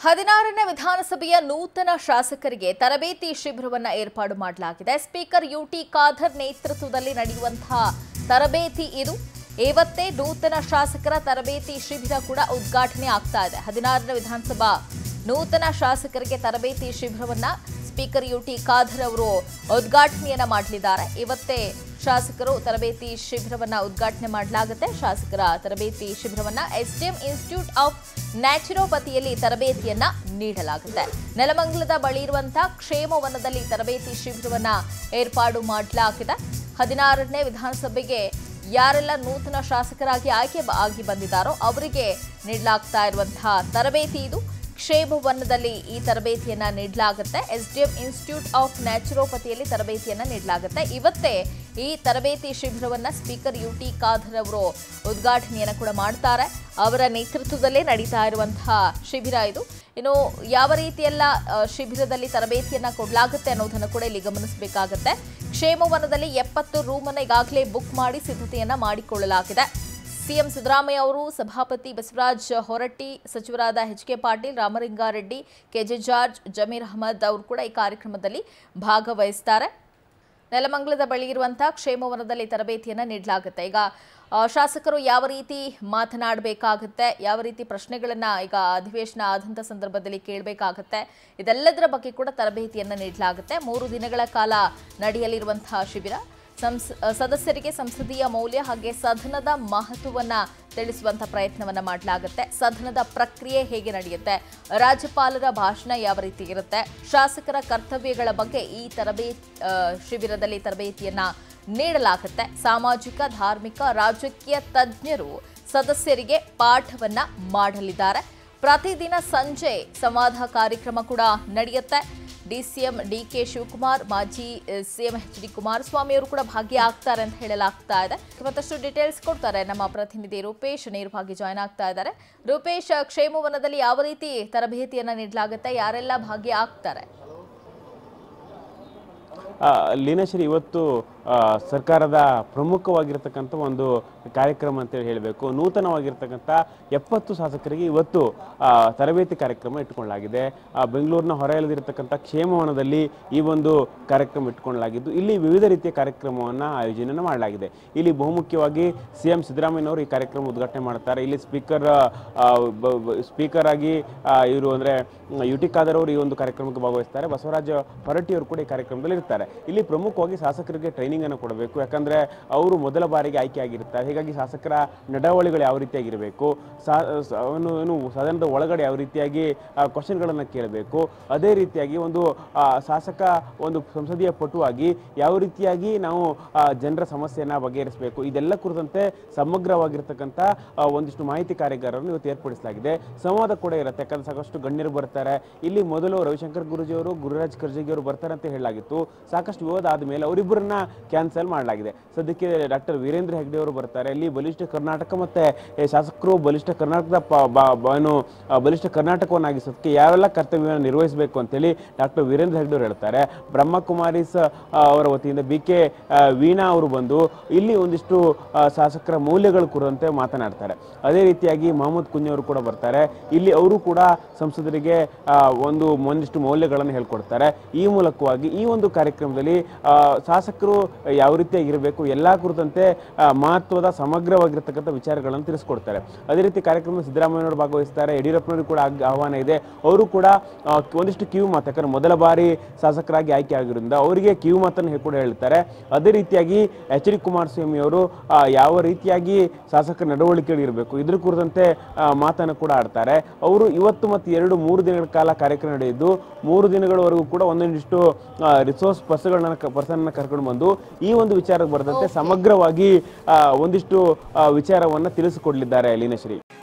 ಹದಿನಾರನೇ ವಿಧಾನಸಭೆಯ ನೂತನ ಶಾಸಕರಿಗೆ ತರಬೇತಿ ಶಿಬಿರವನ್ನ ಏರ್ಪಾಡು ಮಾಡಲಾಗಿದೆ ಸ್ಪೀಕರ್ ಯುಟಿ ಖಾದರ್ ನೇತೃತ್ವದಲ್ಲಿ ನಡೆಯುವಂತಹ ತರಬೇತಿ ಇದು ಇವತ್ತೇ ನೂತನ ಶಾಸಕರ ತರಬೇತಿ ಶಿಬಿರ ಕೂಡ ಉದ್ಘಾಟನೆ ಆಗ್ತಾ ಇದೆ ಹದಿನಾರನೇ ವಿಧಾನಸಭಾ ನೂತನ ಶಾಸಕರಿಗೆ ತರಬೇತಿ ಶಿಬಿರವನ್ನ ಸ್ಪೀಕರ್ ಯುಟಿ ಖಾದರ್ ಅವರು ಉದ್ಘಾಟನೆಯನ್ನ ಮಾಡಲಿದ್ದಾರೆ ಇವತ್ತೇ ಶಾಸಕರು ತರಬೇತಿ ಶಿಬಿರವನ್ನ ಉದ್ಘಾಟನೆ ಮಾಡಲಾಗುತ್ತೆ ಶಾಸಕರ ತರಬೇತಿ ಶಿಬಿರವನ್ನ ಎಸ್ಡಿಎಂ ಇನ್ಸ್ಟಿಟ್ಯೂಟ್ ಆಫ್ ನ್ಯಾಚುರೋಪತಿಯಲ್ಲಿ ತರಬೇತಿಯನ್ನ ನೀಡಲಾಗುತ್ತೆ ನೆಲಮಂಗಲದ ಬಳಿ ಇರುವಂತಹ ಕ್ಷೇಮವನದಲ್ಲಿ ತರಬೇತಿ ಶಿಬಿರವನ್ನ ಏರ್ಪಾಡು ಮಾಡಲಾಗಿದೆ ಹದಿನಾರನೇ ವಿಧಾನಸಭೆಗೆ ಯಾರೆಲ್ಲ ನೂತನ ಶಾಸಕರಾಗಿ ಆಯ್ಕೆ ಬ- ಆಗಿ ಬಂದಿದ್ದಾರೋ ಅವರಿಗೆ ನೀಡಲಾಗ್ತಾ ಇರುವಂತಹ ತರಬೇತಿ ಇದು ಕ್ಷೇಮವನದಲ್ಲಿ ಈ ತರಬೇತಿಯನ್ನ ನೀಡಲಾಗುತ್ತೆ ಎಸ್ಡಿಎಂ ಇನ್ಸ್ಟಿಟ್ಯೂಟ್ ಆಫ್ ನ್ಯಾಚುರೋಪತಿಯಲ್ಲಿ ತರಬೇತಿಯನ್ನ ನೀಡಲಾಗುತ್ತೆ ಇವತ್ತೇ ಈ ತರಬೇತಿ ಶಿಬಿರವನ್ನ ಸ್ಪೀಕರ್ ಯುಟಿ ಖಾದರ್ ಅವರು ಉದ್ಘಾಟನೆಯನ್ನ ಕೂಡ ಮಾಡ್ತಾರೆ ಅವರ ನೇತೃತ್ವದಲ್ಲೇ ನಡೀತಾ ಇರುವಂತಹ ಶಿಬಿರ ಇದು ಇನ್ನು ಯಾವ ರೀತಿಯೆಲ್ಲ ಆ, ಶಿಬಿರದಲ್ಲಿ ತರಬೇತಿಯನ್ನ ಕೊಡಲಾಗುತ್ತೆ ಅನ್ನೋದನ್ನು ಕೂಡ ಇಲ್ಲಿ ಗಮನಿಸಬೇಕಾಗುತ್ತೆ ಕ್ಷೇಮವನದಲ್ಲಿ ಎಪ್ಪತ್ತು ರೂಮನ್ನು ಈಗಾಗಲೇ ಬುಕ್ ಮಾಡಿ ಸಿದ್ಧತೆಯನ್ನ ಮಾಡಿಕೊಳ್ಳಲಾಗಿದೆ ಸಿಎಂ ಸಿದ್ದರಾಮಯ್ಯ ಅವರು ಸಭಾಪತಿ ಬಸವರಾಜ್ ಹೊರಟ್ಟಿ ಸಚಿವರಾದ H K Patil Ramalinga Reddy KJ George Zameer Ahmed ಅವರು ಕೂಡ ಈ ಕಾರ್ಯಕ್ರಮದಲ್ಲಿ ಭಾಗವಹಿಸ್ತಾರೆ ನೆಲಮಂಗಲದ ಬಳಿ ಇರುವಂತಹ ಕ್ಷೇಮವನದಲ್ಲಿ ತರಬೇತಿಯನ್ನ ನೀಡಲಾಗುತ್ತೆ ಈಗ ಆ, ಶಾಸಕರು ಯಾವ ರೀತಿ ಮಾತನಾಡಬೇಕಾಗುತ್ತೆ ಯಾವ ರೀತಿ ಪ್ರಶ್ನೆಗಳನ್ನ ಈಗ ಅಧಿವೇಶನ ಆದಂಥ ಸಂದರ್ಭದಲ್ಲಿ ಕೇಳಬೇಕಾಗತ್ತೆ ಇದೆಲ್ಲದರ ಬಗ್ಗೆ ಕೂಡ ತರಬೇತಿಯನ್ನ ನೀಡಲಾಗುತ್ತೆ ಮೂರು ದಿನಗಳ ಕಾಲ ನಡೆಯಲಿರುವಂತಹ ಶಿಬಿರ ಸಂಸ್ ಸದಸ್ಯರಿಗೆ ಸಂಸದೀಯ ಮೌಲ್ಯ ಹಾಗೆ ಸದನದ ಮಹತ್ವವನ್ನ ತಿಳಿಸುವಂತ ಪ್ರಯತ್ನವನ್ನ ಮಾಡಲಾಗುತ್ತೆ ಸದನದ ಪ್ರಕ್ರಿಯೆ ಹೇಗೆ ನಡೆಯುತ್ತೆ ರಾಜ್ಯಪಾಲರ ಭಾಷಣ ಯಾವ ರೀತಿ ಇರುತ್ತೆ ಶಾಸಕರ ಕರ್ತವ್ಯಗಳ ಬಗ್ಗೆ ಈ ತರಬೇತಿ ಶಿಬಿರದಲ್ಲಿ ತರಬೇತಿಯನ್ನ ನೀಡಲಾಗುತ್ತೆ ಸಾಮಾಜಿಕ ಧಾರ್ಮಿಕ ರಾಜಕೀಯ ತಜ್ಞರು ಸದಸ್ಯರಿಗೆ ಪಾಠವನ್ನ ಮಾಡಲಿದ್ದಾರೆ ಪ್ರತಿದಿನ ಸಂಜೆ ಸಂವಾದ ಕಾರ್ಯಕ್ರಮ ಕೂಡ ನಡೆಯುತ್ತೆ ಡಿಸಿಎಂ ಡಿ ಕೆ ಶಿವಕುಮಾರ್ ಮಾಜಿ ಸಿಎಂ ಎಚ್ ಡಿ ಕುಮಾರಸ್ವಾಮಿ ಅವರು ಕೂಡ ಭಾಗಿಯಾಗ್ತಾರೆ ಅಂತ ಹೇಳಲಾಗ್ತಾ ಇದೆ ಮತ್ತಷ್ಟು ಡೀಟೇಲ್ಸ್ ಕೊಡ್ತಾರೆ ನಮ್ಮ ಪ್ರತಿನಿಧಿ ರೂಪೇಶ್ ನೇರವಾಗಿ ಜಾಯ್ನ್ ಆಗ್ತಾ ಇದ್ದಾರೆ ರೂಪೇಶ್ ಕ್ಷೇಮವನದಲ್ಲಿ ಯಾವ ರೀತಿ ತರಬೇತಿಯನ್ನ ನೀಡಲಾಗುತ್ತೆ ಯಾರೆಲ್ಲ ಭಾಗಿಯಾಗ್ತಾರೆ ಆ, ಲೀನಾಶ್ರೀ ಇವತ್ತು ಆ, ಸರ್ಕಾರದ ಪ್ರಮುಖವಾಗಿರ್ತಕ್ಕಂಥ ಒಂದು ಕಾರ್ಯಕ್ರಮ ಅಂತೇಳಿ ಹೇಳಬೇಕು ನೂತನವಾಗಿರ್ತಕ್ಕಂಥ ಎಪ್ಪತ್ತು ಶಾಸಕರಿಗೆ ಇವತ್ತು ಆ, ತರಬೇತಿ ಕಾರ್ಯಕ್ರಮ ಇಟ್ಕೊಳ್ಳಲಾಗಿದೆ ಆ, ಬೆಂಗಳೂರಿನ ಹೊರೆಯಲ್ಲಿರ್ತಕ್ಕಂಥ ಕ್ಷೇಮವನದಲ್ಲಿ ಈ ಒಂದು ಕಾರ್ಯಕ್ರಮ ಇಟ್ಕೊಳ್ಳಲಾಗಿದ್ದು ಇಲ್ಲಿ ವಿವಿಧ ರೀತಿಯ ಕಾರ್ಯಕ್ರಮವನ್ನು ಆಯೋಜನೆ ಮಾಡಲಾಗಿದೆ ಇಲ್ಲಿ ಬಹುಮುಖ್ಯವಾಗಿ ಸಿ ಎಂ ಸಿದ್ದರಾಮಯ್ಯನವರು ಈ ಕಾರ್ಯಕ್ರಮ ಉದ್ಘಾಟನೆ ಮಾಡ್ತಾರೆ ಇಲ್ಲಿ ಸ್ಪೀಕರ್ ಸ್ಪೀಕರ್ ಆಗಿ ಇವರು ಅಂದರೆ ಯು ಟಿ ಖಾದರ್ ಅವರು ಈ ಒಂದು ಕಾರ್ಯಕ್ರಮಕ್ಕೆ ಭಾಗವಹಿಸ್ತಾರೆ ಬಸವರಾಜ ಹೊರಟ್ಟಿ ಅವರು ಕೂಡ ಈ ಕಾರ್ಯಕ್ರಮದಲ್ಲಿ ಇರ್ತಾರೆ ಇಲ್ಲಿ ಪ್ರಮುಖವಾಗಿ ಶಾಸಕರಿಗೆ ಟ್ರೈನಿಂಗ್ ಅನ್ನು ಕೊಡಬೇಕು ಯಾಕಂದ್ರೆ ಅವರು ಮೊದಲ ಬಾರಿಗೆ ಆಯ್ಕೆ ಆಗಿರ್ತಾರೆ ಹೀಗಾಗಿ ಶಾಸಕರ ನಡವಳಿಗಳು ಯಾವ ರೀತಿಯಾಗಿರಬೇಕು ಸಾ ಸ- ಅವನು ಏನು ಸದನದ ಒಳಗಡೆ ಯಾವ ರೀತಿಯಾಗಿ ಕ್ವಶನ್ಗಳನ್ನು ಕೇಳಬೇಕು ಅದೇ ರೀತಿಯಾಗಿ ಒಂದು ಆ, ಶಾಸಕ ಒಂದು ಸಂಸದೀಯ ಪಟುವಾಗಿ ಯಾವ ರೀತಿಯಾಗಿ ನಾವು ಆ, ಜನರ ಸಮಸ್ಯೆಯನ್ನ ಬಗೆಹರಿಸಬೇಕು ಇದೆಲ್ಲ ಕುರಿತಂತೆ ಸಮಗ್ರವಾಗಿರ್ತಕ್ಕಂಥ ಆ, ಒಂದಿಷ್ಟು ಮಾಹಿತಿ ಕಾರ್ಯಾಗಾರವನ್ನು ಇವತ್ತು ಏರ್ಪಡಿಸಲಾಗಿದೆ ಸಂವಾದ ಕೂಡ ಇರುತ್ತೆ ಯಾಕಂದ್ರೆ ಸಾಕಷ್ಟು ಗಣ್ಯರು ಬರ್ತಾರೆ ಇಲ್ಲಿ ಮೊದಲು ರವಿಶಂಕರ್ ಗುರುಜಿ ಅವರು ಗುರುರಾಜ್ ಖರ್ಜಗಿ ಅವರು ಬರ್ತಾರೆ ಅಂತ ಹೇಳಲಾಗಿತ್ತು ಸಾಕಷ್ಟು ವಿವಾದ ಆದಮೇಲೆ ಅವರಿಬ್ಬರನ್ನ ಕ್ಯಾನ್ಸಲ್ ಮಾಡಲಾಗಿದೆ ಸದ್ಯಕ್ಕೆ ಡಾಕ್ಟರ್ ವೀರೇಂದ್ರ ಹೆಗ್ಡೆ ಅವರು ಬರ್ತಾರೆ ಇಲ್ಲಿ ಬಲಿಷ್ಠ ಕರ್ನಾಟಕ ಮತ್ತೆ ಈ ಶಾಸಕರು ಬಲಿಷ್ಠ ಕರ್ನಾಟಕದ ಪ- ಬ- ಬ- ಏನು ಆ, ಬಲಿಷ್ಠ ಕರ್ನಾಟಕವನ್ನಾಗಿಸೋದಕ್ಕೆ ಯಾವೆಲ್ಲ ಕರ್ತವ್ಯವನ್ನು ನಿರ್ವಹಿಸಬೇಕು ಅಂತೇಳಿ ಡಾಕ್ಟರ್ ವೀರೇಂದ್ರ ಹೆಗ್ಡೆ ಅವರು ಹೇಳ್ತಾರೆ ಬ್ರಹ್ಮಕುಮಾರೀಸ್ ಆ, ಅವರ ವತಿಯಿಂದ ಬಿ ಕೆ ವೀಣಾ ಅವರು ಬಂದು ಇಲ್ಲಿ ಒಂದಿಷ್ಟು ಆ, ಶಾಸಕರ ಮೌಲ್ಯಗಳ ಕುರಿತಂತೆ ಮಾತನಾಡ್ತಾರೆ ಅದೇ ರೀತಿಯಾಗಿ ಮಹಮ್ಮದ್ ಕುಂಜಿ ಅವರು ಕೂಡ ಬರ್ತಾರೆ ಇಲ್ಲಿ ಅವರು ಕೂಡ ಸಂಸದರಿಗೆ ಆ, ಒಂದು ಒಂದಿಷ್ಟು ಮೌಲ್ಯಗಳನ್ನು ಹೇಳ್ಕೊಡ್ತಾರೆ ಈ ಮೂಲಕವಾಗಿ ಈ ಒಂದು ಕಾರ್ಯಕ್ರಮದಲ್ಲಿ ಆ, ಶಾಸಕರು ಯಾವ ರೀತಿಯಾಗಿರಬೇಕು ಎಲ್ಲ ಕುರಿತಂತೆ ಆ, ಮಹತ್ವದ ಸಮಗ್ರವಾಗಿರ್ತಕ್ಕಂಥ ವಿಚಾರಗಳನ್ನು ತಿಳಿಸ್ಕೊಡ್ತಾರೆ ಅದೇ ರೀತಿ ಕಾರ್ಯಕ್ರಮ ಸಿದ್ದರಾಮಯ್ಯನವರು ಭಾಗವಹಿಸ್ತಾರೆ ಯಡಿಯೂರಪ್ಪನವರು ಕೂಡ ಆಗ್- ಆಹ್ವಾನ ಇದೆ ಅವರು ಕೂಡ ಆ, ಒಂದಿಷ್ಟು ಕಿವಿ ಮಾತು ಯಾಕಂದ್ರೆ ಮೊದಲ ಬಾರಿ ಶಾಸಕರಾಗಿ ಆಯ್ಕೆ ಆಗಿರೋದ್ರಿಂದ ಅವರಿಗೆ ಕಿವಿ ಮಾತನ್ನು ಹೇ- ಕೂಡ ಹೇಳ್ತಾರೆ ಅದೇ ರೀತಿಯಾಗಿ ಎಚ್ ಡಿ ಕುಮಾರಸ್ವಾಮಿ ಅವರು ಆ, ಯಾವ ರೀತಿಯಾಗಿ ಶಾಸಕರ ನಡವಳಿಕೆಗಳಿರಬೇಕು ಇದ್ರ ಕುರಿತಂತೆ ಆ, ಮಾತನ್ನು ಕೂಡ ಆಡ್ತಾರೆ ಅವರು ಇವತ್ತು ಮತ್ತು ಎರಡು ಮೂರು ದಿನಗಳ ಕಾಲ ಕಾರ್ಯಕ್ರಮ ನಡೆಯಿದ್ದು ಮೂರು ದಿನಗಳವರೆಗೂ ಕೂಡ ಒಂದೊಂದಿಷ್ಟು ರಿಸೋರ್ಸ್ ಪರ್ಸ್ಗಳನ್ನ ಪರ್ಸನ್ನ ಕರ್ಕೊಂಡು ಬಂದು ಈ ಒಂದು ವಿಚಾರಕ್ಕೆ ಬರದಂತೆ ಸಮಗ್ರವಾಗಿ ಆ, ಒಂದಿಷ್ಟು ಆ, ವಿಚಾರವನ್ನ ತಿಳಿಸಿಕೊಡ್ಲಿದ್ದಾರೆ ಲೀನಶ್ರೀ